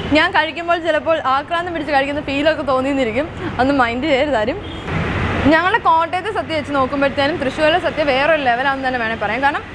ഞാൻ കഴിക്കുമ്പോൾ ചിലപ്പോൾ ആക്രാന്തം പിടിച്ച് കഴിക്കുന്ന ഫീലൊക്കെ തോന്നിയെന്നിരിക്കും അന്ന് മൈൻഡ് ചെയ്താലും ഞങ്ങളുടെ കോട്ടയത്തെ സദ്യ വെച്ച് നോക്കുമ്പോഴത്തേനും തൃശ്ശൂരിലെ സദ്യ വേറൊരു ലെവലാണെന്ന് തന്നെ വേണേൽ പറയാം കാരണം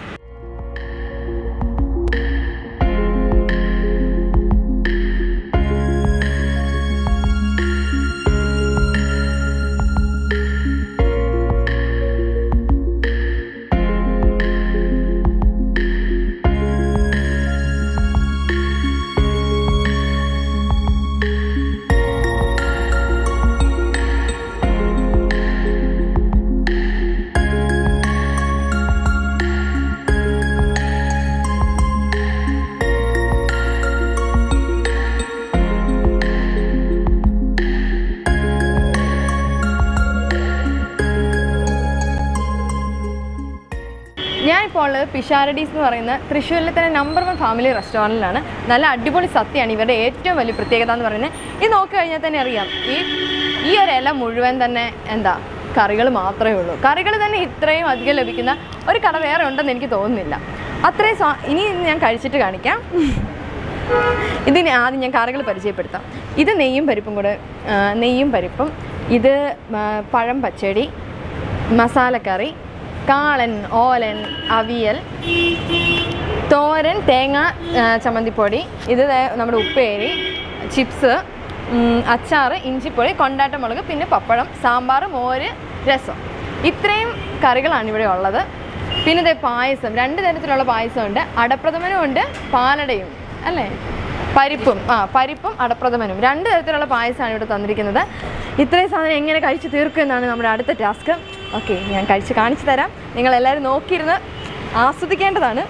ഞാനിപ്പോൾ ഉള്ളത് പിഷാരഡീസ് എന്ന് പറയുന്ന തൃശ്ശൂരിലെ തന്നെ നമ്പർ വൺ ഫാമിലി റെസ്റ്റോറൻറ്റിലാണ് നല്ല അടിപൊളി സത്യമാണ് ഇവരുടെ ഏറ്റവും വലിയ പ്രത്യേകത എന്ന് പറയുന്നത് ഇത് നോക്കി കഴിഞ്ഞാൽ തന്നെ അറിയാം ഈ ഈ ഒരു ഇല മുഴുവൻ തന്നെ എന്താ കറികൾ മാത്രമേ ഉള്ളൂ കറികൾ തന്നെ ഇത്രയും അധികം ലഭിക്കുന്ന ഒരു കട വേറെ ഉണ്ടെന്ന് എനിക്ക് തോന്നുന്നില്ല അത്രയും സ്വാ ഇനി ഞാൻ കഴിച്ചിട്ട് കാണിക്കാം ഇതിന് ആദ്യം ഞാൻ കറികൾ പരിചയപ്പെടുത്താം ഇത് നെയ്യും പരിപ്പും കൂടെ ആ, നെയ്യും പരിപ്പും ഇത് ആ, പഴം പച്ചടി മസാലക്കറി കാളൻ ഓലൻ അവിയൽ തോരൻ തേങ്ങ ആ, ചമ്മന്തിപ്പൊടി ഇത് ദേ നമ്മുടെ ഉപ്പേരി ചിപ്സ് ഉം, അച്ചാറ് ഇഞ്ചിപ്പൊടി കൊണ്ടാട്ട മുളക് പിന്നെ പപ്പടം സാമ്പാർ മോര് രസം ഇത്രയും കറികളാണ് ഇവിടെ ഉള്ളത് പിന്നെ ഇതേ പായസം രണ്ട് തരത്തിലുള്ള പായസമുണ്ട് അടപ്രഥമനും ഉണ്ട് പാലടയും അല്ലേ പരിപ്പും ആ പരിപ്പും അടപ്രഥമനും രണ്ട് തരത്തിലുള്ള പായസമാണ് ഇവിടെ തന്നിരിക്കുന്നത് ഇത്രയും സാധനം എങ്ങനെ കഴിച്ച് തീർക്കും എന്നാണ് നമ്മുടെ അടുത്ത ടാസ്ക് ഓക്കെ ഞാൻ കഴിച്ച് കാണിച്ചു തരാം നിങ്ങൾ എല്ലാവരും നോക്കിയിരുന്ന് ആസ്വദിക്കേണ്ടതാണ്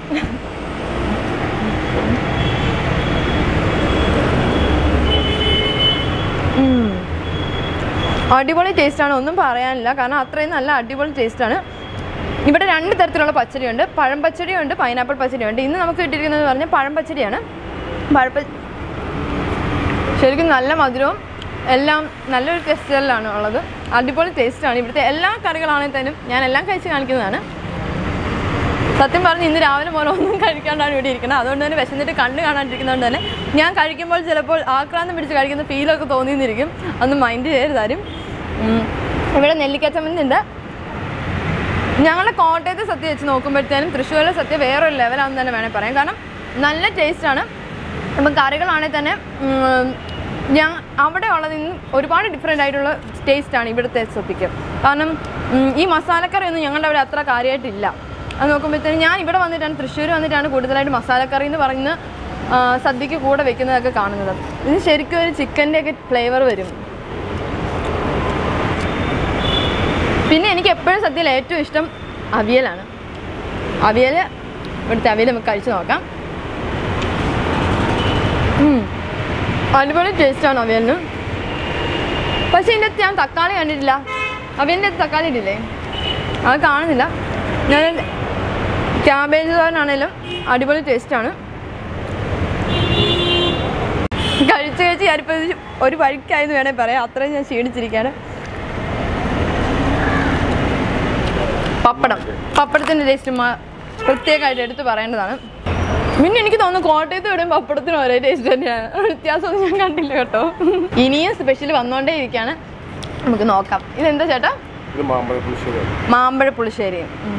ഉം. അടിപൊളി ടേസ്റ്റാണ് ഒന്നും പറയാനില്ല കാരണം അത്രയും നല്ല അടിപൊളി ടേസ്റ്റാണ് ഇവിടെ രണ്ട് തരത്തിലുള്ള പച്ചടിയുണ്ട് പഴം പച്ചടിയുണ്ട് പൈനാപ്പിൾ പച്ചടിയുണ്ട് ഇന്ന് നമുക്ക് കിട്ടിയിരിക്കുന്നത് പറഞ്ഞാൽ പഴം പച്ചടിയാണ് പഴപ്പ ശരിക്കും നല്ല മധുരവും എല്ലാം നല്ലൊരു ടെസ്റ്റിലാണ് ഉള്ളത് അടിപൊളി ടേസ്റ്റാണ് ഇവിടുത്തെ എല്ലാ കറികളാണെങ്കിൽ തന്നെ ഞാൻ എല്ലാം കഴിച്ച് കാണിക്കുന്നതാണ് സത്യം പറഞ്ഞ് ഇന്ന് രാവിലെ മുതൽ ഒന്നും കഴിക്കാണ്ടാണ് ഇവിടെ ഇരിക്കുന്നത് അതുകൊണ്ട് തന്നെ വിശന്നിട്ട് കണ്ണ് കാണാണ്ടിരിക്കുന്നതുകൊണ്ട് തന്നെ ഞാൻ കഴിക്കുമ്പോൾ ചിലപ്പോൾ ആക്രാന്തം പിടിച്ച് കഴിക്കുന്ന ഫീലൊക്കെ തോന്നിയെന്നിരിക്കും അന്ന് മൈൻഡ് ചെയ്താലും ഇവിടെ നെല്ലിക്ക ചമ്മന്തി ഉണ്ട് ഞങ്ങളുടെ കോട്ടയത്തെ സദ്യ വെച്ച് നോക്കുമ്പോഴത്തേനും തൃശ്ശൂരിലെ സദ്യ വേറൊരു ലെവലാണെന്ന് തന്നെ വേണേൽ പറയാം കാരണം നല്ല ടേസ്റ്റാണ് ഇപ്പം കറികളാണെങ്കിൽ തന്നെ ഉം, ഞാൻ അവിടെ ഉള്ളതിൽ നിന്ന് ഒരുപാട് ഡിഫറെൻ്റ് ആയിട്ടുള്ള ടേസ്റ്റാണ് ഇവിടുത്തെ സദ്യക്ക് കാരണം ഉം, ഈ മസാലക്കറി ഒന്നും ഞങ്ങളുടെ അവിടെ അത്ര കാര്യമായിട്ടില്ല അത് നോക്കുമ്പോഴത്തേനും ഞാൻ ഇവിടെ വന്നിട്ടാണ് തൃശ്ശൂർ വന്നിട്ടാണ് കൂടുതലായിട്ട് മസാലക്കറി എന്ന് പറയുന്ന ആ, സദ്യക്ക് കൂടെ വെക്കുന്നതൊക്കെ കാണുന്നത് ഇത് ശരിക്കും ഒരു ചിക്കൻ്റെ ഒക്കെ ഫ്ലേവർ വരും പിന്നെ എനിക്ക് എപ്പോഴും സദ്യയിൽ ഏറ്റവും ഇഷ്ടം അവിയലാണ് അവിയൽ ഇവിടുത്തെ അവിയൽ നമുക്ക് കഴിച്ചു നോക്കാം ഉം. അടിപൊളി ടേസ്റ്റാണ് അവിയലിന് പക്ഷേ ഇതിൻ്റെ അകത്ത് ഞാൻ തക്കാളി കണ്ടിട്ടില്ല അവിയലിൻ്റെ അകത്ത് തക്കാളി ഇട്ടില്ലേ അത് കാണുന്നില്ല ഞാൻ ക്യാബേജ് തോരനാണേലും അടിപൊളി ടേസ്റ്റാണ് കഴിച്ച് കഴിച്ച് ഞാനിപ്പോൾ ഇത് ഒരു വഴിക്കായെന്ന് വേണേൽ പറയാം അത്രയും ഞാൻ ക്ഷീണിച്ചിരിക്കുകയാണ് പപ്പടം പപ്പടത്തിൻ്റെ ടേസ്റ്റ് പ്രത്യേകമായിട്ട് എടുത്ത് പറയേണ്ടതാണ് പിന്നെ എനിക്ക് തോന്നുന്നു കോട്ടയത്ത് ഇവിടെയും പപ്പടത്തിന് ഒരേ ടേസ്റ്റ് തന്നെയാണ് വ്യത്യാസമൊന്നും ഞാൻ കണ്ടില്ല കേട്ടോ ഇനിയും സ്പെഷ്യൽ വന്നുകൊണ്ടേ ഇരിക്കുകയാണ് നമുക്ക് നോക്കാം ഇതെന്താ ചേട്ടാ ഇത് മാമ്പഴ പുളിശ്ശേരി മാമ്പഴ പുളിശ്ശേരി ഉം.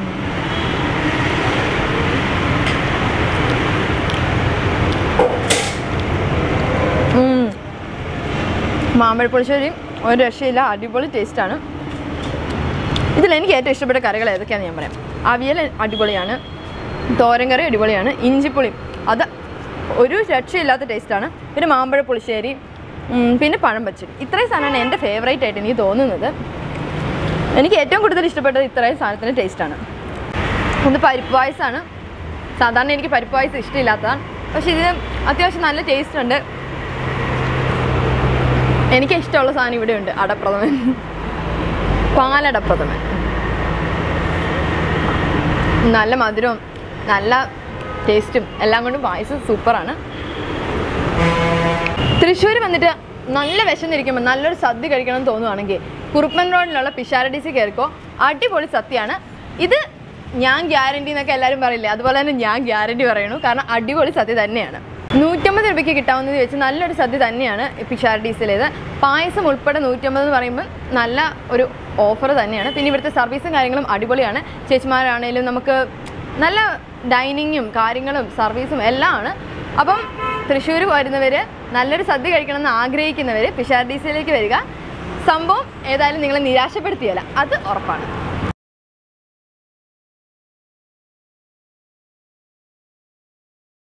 ഉം. മാമ്പഴ പുളിശ്ശേരി ഒരു രക്ഷയില്ല അടിപൊളി ടേസ്റ്റാണ് ഇതിൽ എനിക്ക് ഏറ്റവും ഇഷ്ടപ്പെട്ട കറികൾ ഏതൊക്കെയാണെന്ന് ഞാൻ പറയാം അവിയൽ അടിപൊളിയാണ് തോരൻ കറി അടിപൊളിയാണ് ഇഞ്ചിപ്പുളി അത് ഒരു രക്ഷയില്ലാത്ത ടേസ്റ്റാണ് പിന്നെ മാമ്പഴ പുളിശ്ശേരി ഉം, പിന്നെ പഴം പച്ചടി ഇത്രയും സാധനമാണ് എൻ്റെ ഫേവറേറ്റ് ആയിട്ട് എനിക്ക് തോന്നുന്നത് എനിക്ക് ഏറ്റവും കൂടുതൽ ഇഷ്ടപ്പെട്ടത് ഇത്രയും സാധനത്തിൻ്റെ ടേസ്റ്റാണ് ഇത് പരിപ്പ് പായസമാണ് സാധാരണ എനിക്ക് പരിപ്പ് പായസം ഇഷ്ടമില്ലാത്തതാണ് പക്ഷേ ഇത് അത്യാവശ്യം നല്ല ടേസ്റ്റ് ഉണ്ട് എനിക്ക് ഇഷ്ടമുള്ള സാധനം ഇവിടെ ഉണ്ട് അടപ്രഥമൻ പാലടപ്രഥമൻ നല്ല മധുരവും നല്ല ടേസ്റ്റും എല്ലാം കൊണ്ടും പായസം സൂപ്പറാണ് തൃശ്ശൂർ വന്നിട്ട് നല്ല വിശന്നിരിക്കുമ്പോൾ നല്ലൊരു സദ്യ കഴിക്കണം എന്ന് തോന്നുവാണെങ്കിൽ കുറുപ്പൻ റോഡിലുള്ള പിഷാരഡീസി കയറിക്കോ അടിപൊളി സദ്യയാണ് ഇത് ഞാൻ ഗ്യാരണ്ടി എന്നൊക്കെ എല്ലാവരും പറയില്ലേ അതുപോലെ തന്നെ ഞാൻ ഗ്യാരണ്ടി പറയണു കാരണം അടിപൊളി സദ്യ തന്നെയാണ് നൂറ്റമ്പത് നൂറ്റമ്പത് രൂപയ്ക്ക് കിട്ടാവുന്നത് വെച്ച് നല്ലൊരു സദ്യ തന്നെയാണ് പിഷാർഡീസിലേത് പായസം ഉൾപ്പെടെ നൂറ്റമ്പത് എന്ന് പറയുമ്പോൾ നല്ല ഒരു ഓഫർ തന്നെയാണ് പിന്നെ ഇവിടുത്തെ സർവീസും കാര്യങ്ങളും അടിപൊളിയാണ് ചേച്ചിമാരാണേലും നമുക്ക് നല്ല ഡൈനിങ്ങും കാര്യങ്ങളും സർവീസും എല്ലാം ആണ് അപ്പം തൃശ്ശൂർ വരുന്നവർ നല്ലൊരു സദ്യ കഴിക്കണമെന്ന് ആഗ്രഹിക്കുന്നവർ പിഷാർഡീസിലേക്ക് വരിക സംഭവം ഏതായാലും നിങ്ങളെ നിരാശപ്പെടുത്തിയല്ല അത് ഉറപ്പാണ്